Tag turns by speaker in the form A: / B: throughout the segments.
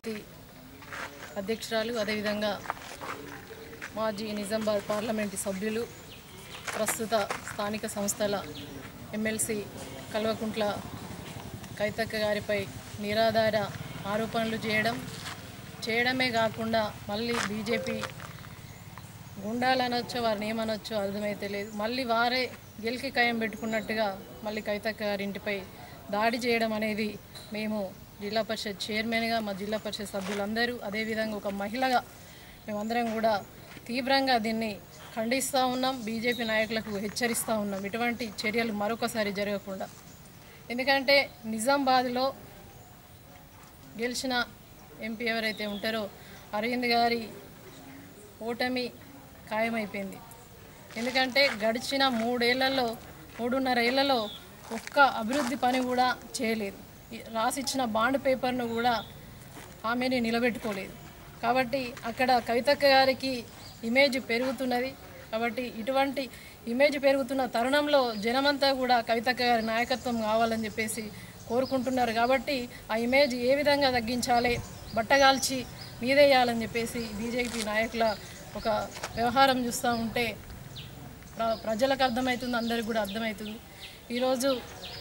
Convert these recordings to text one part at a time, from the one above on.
A: party అధ్యక్షురాలు అదేవిధంగా మాజీ నిజామాబాద్ పార్లమెంటు సభ్యులు ప్రస్తుత స్థానిక సంస్థల ఎమ్మెల్సీ కల్వకుంట్ల కైతక్క గారిపై నిరాధార ఆరోపణలు చేయడం చేయడమే కాకుండా మళ్ళీ బీజేపీ గుండాలు అనొచ్చో వారిని ఏమనొచ్చో అర్థమైతే లేదు మళ్ళీ వారే గెలికి కయం పెట్టుకున్నట్టుగా మళ్ళీ కవితక్క గారి ఇంటిపై దాడి చేయడం అనేది మేము జిల్లా పరిషత్ చైర్మన్గా మా జిల్లా పరిషత్ సభ్యులందరూ అదేవిధంగా ఒక మహిళగా మేమందరం కూడా తీవ్రంగా దీన్ని ఖండిస్తూ ఉన్నాం బీజేపీ నాయకులకు హెచ్చరిస్తూ ఉన్నాం ఇటువంటి చర్యలు మరొకసారి జరగకుండా ఎందుకంటే నిజామాబాద్లో గెలిచిన ఎంపీ ఎవరైతే ఉంటారో అరవింద్ గారి ఓటమి ఖాయమైపోయింది ఎందుకంటే గడిచిన మూడేళ్లలో మూడున్నర ఏళ్లలో ఒక్క అభివృద్ధి పని కూడా చేయలేదు ఈ రాసిచ్చిన బాండ్ పేపర్ను కూడా ఆమెని నిలబెట్టుకోలేదు కాబట్టి అక్కడ కవితక్క గారికి ఇమేజ్ పెరుగుతున్నది కాబట్టి ఇటువంటి ఇమేజ్ పెరుగుతున్న తరుణంలో జనమంతా కూడా కవితక్క గారి నాయకత్వం కావాలని చెప్పేసి కోరుకుంటున్నారు కాబట్టి ఆ ఇమేజ్ ఏ విధంగా తగ్గించాలి బట్టగాల్చి మీదేయాలని చెప్పేసి బీజేపీ నాయకుల ఒక వ్యవహారం చూస్తూ ఉంటే ప్ర ప్రజలకు అర్థమవుతుంది అందరికి కూడా అర్థమవుతుంది ఈరోజు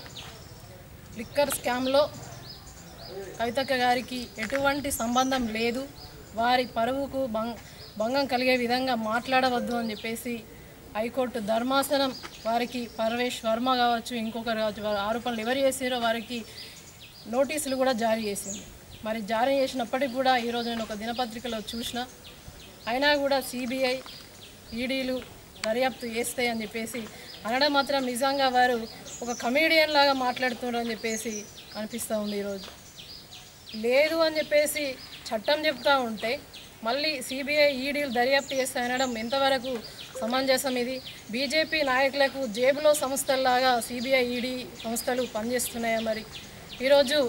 A: లిక్కర్ స్కామ్లో కవితక్క గారికి ఎటువంటి సంబంధం లేదు వారి పరువుకు భంగ భంగం కలిగే విధంగా మాట్లాడవద్దు అని చెప్పేసి హైకోర్టు ధర్మాసనం వారికి పరవేష్ వర్మ కావచ్చు ఇంకొకరు కావచ్చు వారి ఆరోపణలు ఎవరు చేసారో వారికి నోటీసులు కూడా జారీ చేసింది మరి జారీ చేసినప్పటికీ కూడా ఈరోజు నేను ఒక దినపత్రికలో చూసిన అయినా కూడా సిబిఐ ఈడీలు దర్యాప్తు చేస్తాయి అని చెప్పేసి అనడం మాత్రం నిజంగా వారు ఒక కమేడియన్ లాగా మాట్లాడుతున్నారు అని చెప్పేసి అనిపిస్తూ ఉంది ఈరోజు లేదు అని చెప్పేసి చట్టం చెప్తా ఉంటే మళ్ళీ సిబిఐ ఈడీలు దర్యాప్తు చేస్తే అనడం ఎంతవరకు సమంజసం ఇది బీజేపీ నాయకులకు జేబులో సంస్థల్లాగా సిబిఐ ఈడీ సంస్థలు పనిచేస్తున్నాయా మరి ఈరోజు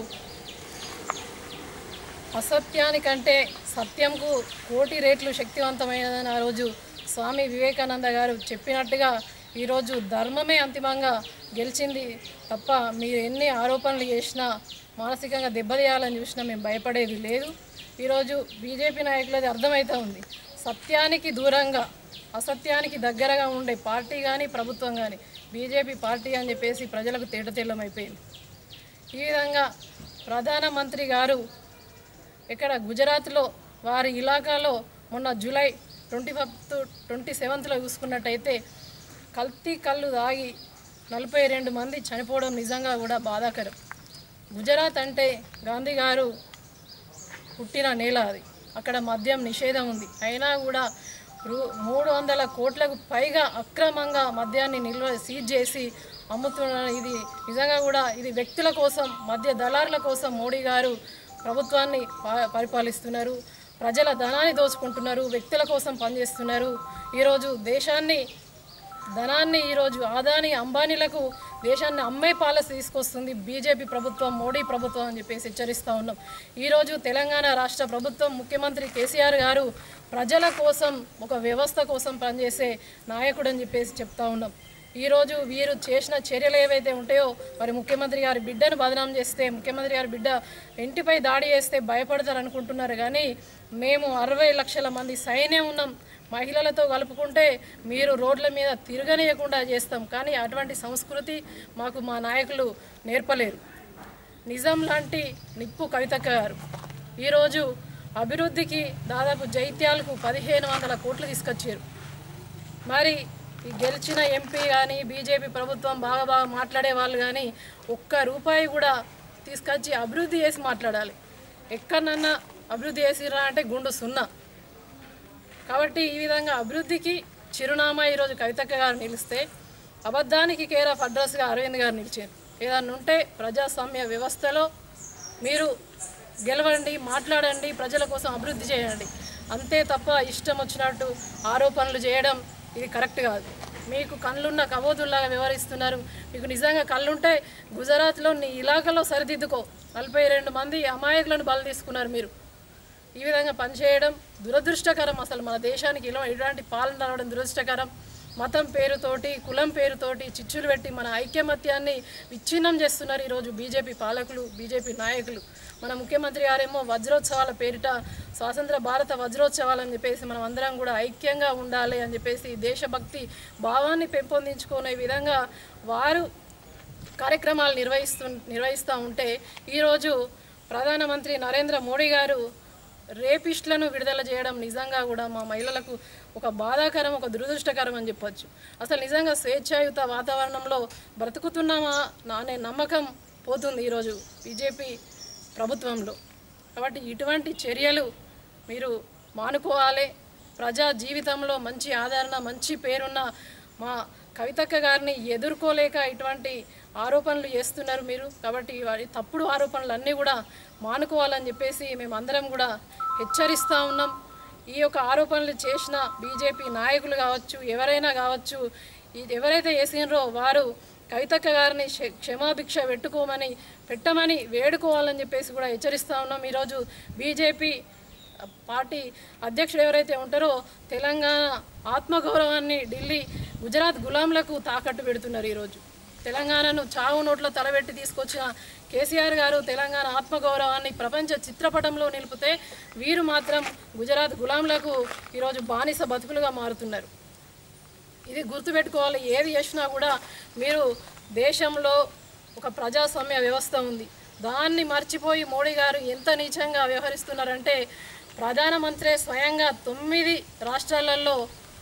A: అసత్యానికంటే సత్యంకు కోటి రేట్లు శక్తివంతమైనదని ఆ రోజు స్వామి వివేకానంద గారు చెప్పినట్టుగా ఈరోజు ధర్మమే అంతిమంగా గెలిచింది తప్ప మీరు ఎన్ని ఆరోపణలు చేసినా మానసికంగా దెబ్బతీయాలని చూసినా మేము భయపడేది లేదు ఈరోజు బీజేపీ నాయకులది అర్థమవుతూ ఉంది సత్యానికి దూరంగా అసత్యానికి దగ్గరగా ఉండే పార్టీ కానీ ప్రభుత్వం కానీ బీజేపీ పార్టీ అని చెప్పేసి ప్రజలకు తేటతెల్లమైపోయింది ఈ విధంగా ప్రధానమంత్రి గారు ఇక్కడ గుజరాత్లో వారి ఇలాకాలో మొన్న జూలై ట్వంటీ ఫిఫ్త్ ట్వంటీ సెవెంత్లో చూసుకున్నట్టయితే కల్తీ కళ్ళు తాగి నలభై రెండు మంది చనిపోవడం నిజంగా కూడా బాధాకరం గుజరాత్ అంటే గాంధీ గారు పుట్టిన నేల అది అక్కడ మద్యం నిషేధం ఉంది అయినా కూడా రూ మూడు వందల కోట్లకు పైగా అక్రమంగా మద్యాన్ని నిల్వ సీజ్ చేసి అమ్ముతున్నారు ఇది నిజంగా కూడా ఇది వ్యక్తుల కోసం మద్య దళారుల కోసం మోడీ గారు ప్రభుత్వాన్ని పా- పరిపాలిస్తున్నారు ప్రజల ధనాన్ని దోచుకుంటున్నారు వ్యక్తుల కోసం పనిచేస్తున్నారు ఈరోజు దేశాన్ని ధనాన్ని ఈరోజు ఆదాని అంబానీలకు దేశాన్ని అమ్మే పాలసీ తీసుకొస్తుంది బీజేపీ ప్రభుత్వం మోడీ ప్రభుత్వం అని చెప్పేసి హెచ్చరిస్తూ ఉన్నాం ఈరోజు తెలంగాణ రాష్ట్ర ప్రభుత్వం ముఖ్యమంత్రి కేసీఆర్ గారు ప్రజల కోసం ఒక వ్యవస్థ కోసం పనిచేసే నాయకుడు అని చెప్పేసి చెప్తా ఉన్నాం ఈరోజు వీరు చేసిన చర్యలు ఏవైతే ఉంటాయో మరి ముఖ్యమంత్రి గారి బిడ్డను బదనాం చేస్తే ముఖ్యమంత్రి గారి బిడ్డ ఇంటిపై దాడి చేస్తే భయపడతారు అనుకుంటున్నారు కానీ మేము అరవై లక్షల మంది సైన్యం ఉన్నాం మహిళలతో కలుపుకుంటే మీరు రోడ్ల మీద తిరగనీయకుండా చేస్తాం కానీ అటువంటి సంస్కృతి మాకు మా నాయకులు నేర్పలేరు నిజం లాంటి నిప్పు కవితక్క గారు ఈరోజు అభివృద్ధికి దాదాపు జైత్యాలకు పదిహేను వందల కోట్లు తీసుకొచ్చారు మరి ఈ గెలిచిన ఎంపీ కానీ బీజేపీ ప్రభుత్వం బాగా బాగా మాట్లాడే వాళ్ళు కానీ ఒక్క రూపాయి కూడా తీసుకొచ్చి అభివృద్ధి చేసి మాట్లాడాలి ఎక్కడన్నా అభివృద్ధి చేసిరా అంటే గుండు సున్నా కాబట్టి ఈ విధంగా అభివృద్ధికి చిరునామా ఈరోజు కవితక్క గారు నిలిస్తే అబద్ధానికి కేర్ ఆఫ్ అడ్రస్గా అరవింద్ గారు నిలిచారు ఏదన్నా ఉంటే ప్రజాస్వామ్య వ్యవస్థలో మీరు గెలవండి మాట్లాడండి ప్రజల కోసం అభివృద్ధి చేయండి అంతే తప్ప ఇష్టం వచ్చినట్టు ఆరోపణలు చేయడం ఇది కరెక్ట్ కాదు మీకు కళ్ళున్న కబోతుల్లాగా వ్యవహరిస్తున్నారు మీకు నిజంగా కళ్ళుంటే గుజరాత్లో నీ ఇలాకాలో సరిదిద్దుకో నలభై రెండు మంది అమాయకులను బలి తీసుకున్నారు మీరు ఈ విధంగా పనిచేయడం దురదృష్టకరం అసలు మన దేశానికి ఇలా ఇలాంటి పాలన రావడం దురదృష్టకరం మతం పేరుతోటి కులం పేరుతోటి చిచ్చులు పెట్టి మన ఐక్యమత్యాన్ని విచ్ఛిన్నం చేస్తున్నారు ఈరోజు బీజేపీ పాలకులు బీజేపీ నాయకులు మన ముఖ్యమంత్రి గారేమో వజ్రోత్సవాల పేరిట స్వాతంత్ర భారత వజ్రోత్సవాలు అని చెప్పేసి మనం అందరం కూడా ఐక్యంగా ఉండాలి అని చెప్పేసి దేశభక్తి భావాన్ని పెంపొందించుకునే విధంగా వారు కార్యక్రమాలు నిర్వహిస్తు నిర్వహిస్తూ ఉంటే ఈరోజు ప్రధానమంత్రి నరేంద్ర మోడీ గారు రేపిస్టులను విడుదల చేయడం నిజంగా కూడా మా మహిళలకు ఒక బాధాకరం ఒక దురదృష్టకరం అని చెప్పొచ్చు అసలు నిజంగా స్వేచ్ఛాయుత వాతావరణంలో బ్రతుకుతున్నామా నా- అనే నమ్మకం పోతుంది ఈరోజు బీజేపీ ప్రభుత్వంలో కాబట్టి ఇటువంటి చర్యలు మీరు మానుకోవాలి ప్రజా జీవితంలో మంచి ఆదరణ మంచి పేరున్న మా కవితక్క గారిని ఎదుర్కోలేక ఇటువంటి ఆరోపణలు చేస్తున్నారు మీరు కాబట్టి వారి తప్పుడు ఆరోపణలు అన్నీ కూడా మానుకోవాలని చెప్పేసి మేమందరం కూడా హెచ్చరిస్తూ ఉన్నాం ఈ యొక్క ఆరోపణలు చేసిన బీజేపీ నాయకులు కావచ్చు ఎవరైనా కావచ్చు ఇది ఎవరైతే చేసినారో వారు కవితక్క గారిని క్ష- క్షమాభిక్ష పెట్టుకోమని పెట్టమని వేడుకోవాలని చెప్పేసి కూడా హెచ్చరిస్తూ ఉన్నాం ఈరోజు బీజేపీ పార్టీ అధ్యక్షుడు ఎవరైతే ఉంటారో తెలంగాణ ఆత్మగౌరవాన్ని ఢిల్లీ గుజరాత్ గులాంలకు తాకట్టు పెడుతున్నారు ఈరోజు తెలంగాణను చావు నోట్లో తలబెట్టి తీసుకొచ్చిన కేసీఆర్ గారు తెలంగాణ ఆత్మగౌరవాన్ని ప్రపంచ చిత్రపటంలో నిలిపితే వీరు మాత్రం గుజరాత్ గులాంలకు ఈరోజు బానిస బతుకులుగా మారుతున్నారు ఇది గుర్తుపెట్టుకోవాలి ఏది చేసినా కూడా మీరు దేశంలో ఒక ప్రజాస్వామ్య వ్యవస్థ ఉంది దాన్ని మర్చిపోయి మోడీ గారు ఎంత నీచంగా వ్యవహరిస్తున్నారంటే ప్రధానమంత్రి స్వయంగా తొమ్మిది రాష్ట్రాలలో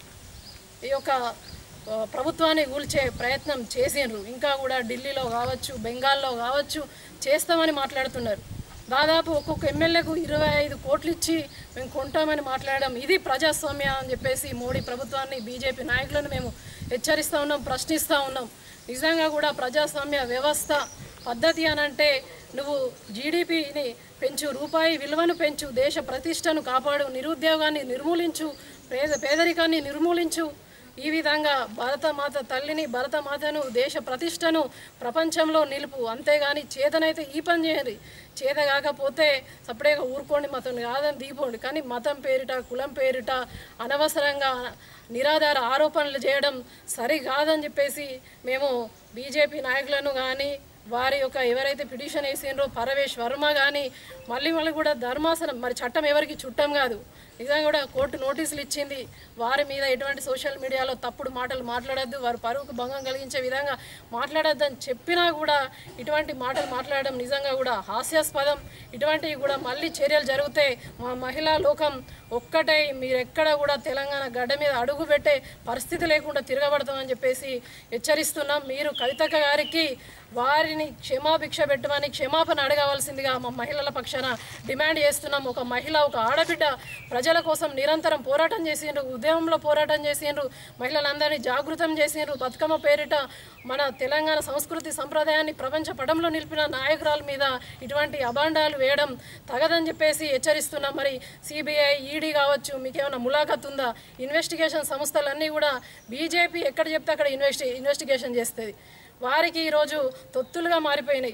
A: ఈ యొక్క ఆ, ప్రభుత్వాన్ని కూల్చే ప్రయత్నం చేసిండ్రు ఇంకా కూడా ఢిల్లీలో కావచ్చు బెంగాల్లో కావచ్చు చేస్తామని మాట్లాడుతున్నారు దాదాపు ఒక్కొక్క ఎమ్మెల్యేకు ఇరవై ఐదు కోట్లు ఇచ్చి మేము కొంటామని మాట్లాడడం ఇది ప్రజాస్వామ్య అని చెప్పేసి మోడీ ప్రభుత్వాన్ని బీజేపీ నాయకులను మేము హెచ్చరిస్తూ ఉన్నాం ప్రశ్నిస్తూ ఉన్నాం నిజంగా కూడా ప్రజాస్వామ్య వ్యవస్థ పద్ధతి అని అంటే నువ్వు జీడిపిని పెంచు రూపాయి విలువను పెంచు దేశ ప్రతిష్టను కాపాడు నిరుద్యోగాన్ని నిర్మూలించు పేద పేదరికాన్ని నిర్మూలించు ఈ విధంగా భరతమాత తల్లిని భరతమాతను దేశ ప్రతిష్టను ప్రపంచంలో నిలుపు అంతేగాని చేతనైతే ఈ పని చేయండి చేత కాకపోతే సపరేట్గా ఊరుకోండి మతం కాదని దీపోండి కానీ మతం పేరిట కులం పేరిట అనవసరంగా నిరాధార ఆరోపణలు చేయడం సరి కాదని చెప్పేసి మేము బీజేపీ నాయకులను కానీ వారి యొక్క ఎవరైతే పిటిషన్ వేసిండ్రో పరవేష్ వర్మ కానీ మళ్ళీ మళ్ళీ కూడా ధర్మాసనం మరి చట్టం ఎవరికి చుట్టం కాదు నిజంగా కూడా కోర్టు నోటీసులు ఇచ్చింది వారి మీద ఎటువంటి సోషల్ మీడియాలో తప్పుడు మాటలు మాట్లాడొద్దు వారి పరువుకు భంగం కలిగించే విధంగా మాట్లాడొద్దని చెప్పినా కూడా ఇటువంటి మాటలు మాట్లాడడం నిజంగా కూడా హాస్యాస్పదం ఇటువంటివి కూడా మళ్ళీ చర్యలు జరిగితే మా మహిళా లోకం ఒక్కటే మీరెక్కడ కూడా తెలంగాణ గడ్డ మీద అడుగు పెట్టే పరిస్థితి లేకుండా తిరగబడతామని చెప్పేసి హెచ్చరిస్తున్నాం మీరు కవితక్క గారికి వారిని క్షమాభిక్ష పెట్టమని క్షమాపణ అడగవలసిందిగా మా మహిళల పక్షాన డిమాండ్ చేస్తున్నాం ఒక మహిళ ఒక ఆడబిడ్డ ప్రజల కోసం నిరంతరం పోరాటం చేసిండ్రు ఉద్యమంలో పోరాటం చేసిండ్రు మహిళలందరినీ జాగృతం చేసిండ్రు బతుకమ్మ పేరిట మన తెలంగాణ సంస్కృతి సంప్రదాయాన్ని ప్రపంచ పటంలో నిలిపిన నాయకురాల మీద ఇటువంటి అభాండాలు వేయడం తగదని చెప్పేసి హెచ్చరిస్తున్నాం మరి సిబిఐ ఈడీ కావచ్చు మీకేమైనా ములాఖత్ ఉందా ఇన్వెస్టిగేషన్ సంస్థలన్నీ కూడా బీజేపీ ఎక్కడ చెప్తే అక్కడ ఇన్వెస్టి ఇన్వెస్టిగేషన్ చేస్తుంది వారికి ఈరోజు తొత్తులుగా మారిపోయినాయి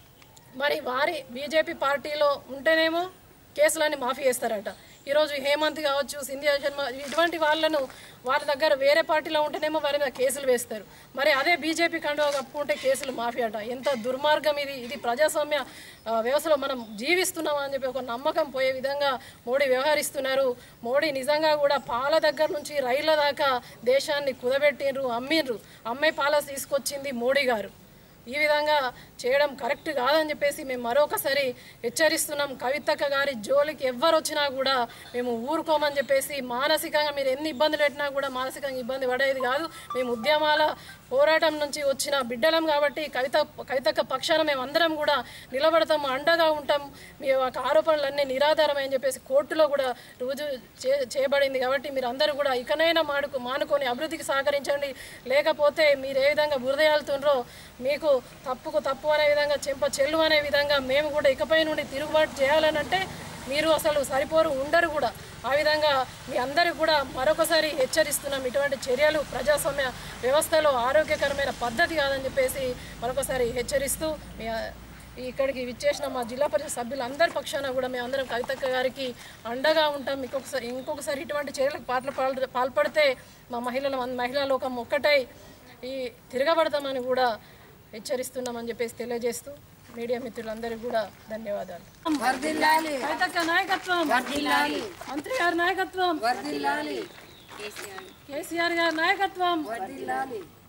A: మరి వారి బీజేపీ పార్టీలో ఉంటేనేమో కేసులన్నీ మాఫీ చేస్తారట ఈరోజు హేమంత్ కావచ్చు సింధియా శర్మ ఇటువంటి వాళ్ళను వారి దగ్గర వేరే పార్టీలో ఉంటేనేమో వారి మీద కేసులు వేస్తారు మరి అదే బీజేపీ కండువా కప్పుకుంటే కేసులు మాఫీ అట ఎంత దుర్మార్గం ఇది ఇది ప్రజాస్వామ్య ఆ, వ్యవస్థలో మనం జీవిస్తున్నాం అని చెప్పి ఒక నమ్మకం పోయే విధంగా మోడీ వ్యవహరిస్తున్నారు మోడీ నిజంగా కూడా పాల దగ్గర నుంచి రైళ్ల దాకా దేశాన్ని కుదబెట్టిండ్రు అమ్మిండ్రు అమ్మే పాలసీ తీసుకొచ్చింది మోడీ గారు ఈ విధంగా చేయడం కరెక్ట్ కాదని చెప్పేసి మేము మరొకసారి హెచ్చరిస్తున్నాం కవితక్క గారి జోలికి ఎవ్వరు వచ్చినా కూడా మేము ఊరుకోమని చెప్పేసి మానసికంగా మీరు ఎన్ని ఇబ్బందులు పెట్టినా కూడా మానసికంగా ఇబ్బంది పడేది కాదు మేము ఉద్యమాల పోరాటం నుంచి వచ్చిన బిడ్డలం కాబట్టి కవిత కవితక్క పక్షాన మేము అందరం కూడా నిలబడతాం అండగా ఉంటాం మీ యొక్క ఆరోపణలన్నీ నిరాధారమని చెప్పేసి కోర్టులో కూడా రుజువు చే చేయబడింది కాబట్టి మీరు అందరూ కూడా ఇకనైనా మాడుకు మానుకొని అభివృద్ధికి సహకరించండి లేకపోతే మీరు ఏ విధంగా బురదయాలుతుండ్రో మీకు తప్పుకు తప్పు అనే విధంగా చెంప చెల్లు అనే విధంగా మేము కూడా ఇకపై నుండి తిరుగుబాటు చేయాలని అంటే మీరు అసలు సరిపోరు ఉండరు కూడా ఆ విధంగా మీ అందరికి కూడా మరొకసారి హెచ్చరిస్తున్నాం ఇటువంటి చర్యలు ప్రజాస్వామ్య వ్యవస్థలో ఆరోగ్యకరమైన పద్ధతి కాదని చెప్పేసి మరొకసారి హెచ్చరిస్తూ మీ ఇక్కడికి విచ్చేసిన మా జిల్లా పరిషత్ సభ్యులందరి పక్షాన కూడా మేము అందరం కవితక్క గారికి అండగా ఉంటాం ఇంకొకసారి ఇంకొకసారి ఇటువంటి చర్యలకు పాటలు పాల్- పాల్పడితే మా మహిళల మహిళా లోకం ఒక్కటై ఈ తిరగబడతామని కూడా హెచ్చరిస్తున్నామని చెప్పేసి తెలియజేస్తూ మీడియా మిత్రులందరికీ కూడా ధన్యవాదాలు కవితక్క నాయకత్వం మంత్రి గారి నాయకత్వం కేసీఆర్ గారి నాయకత్వం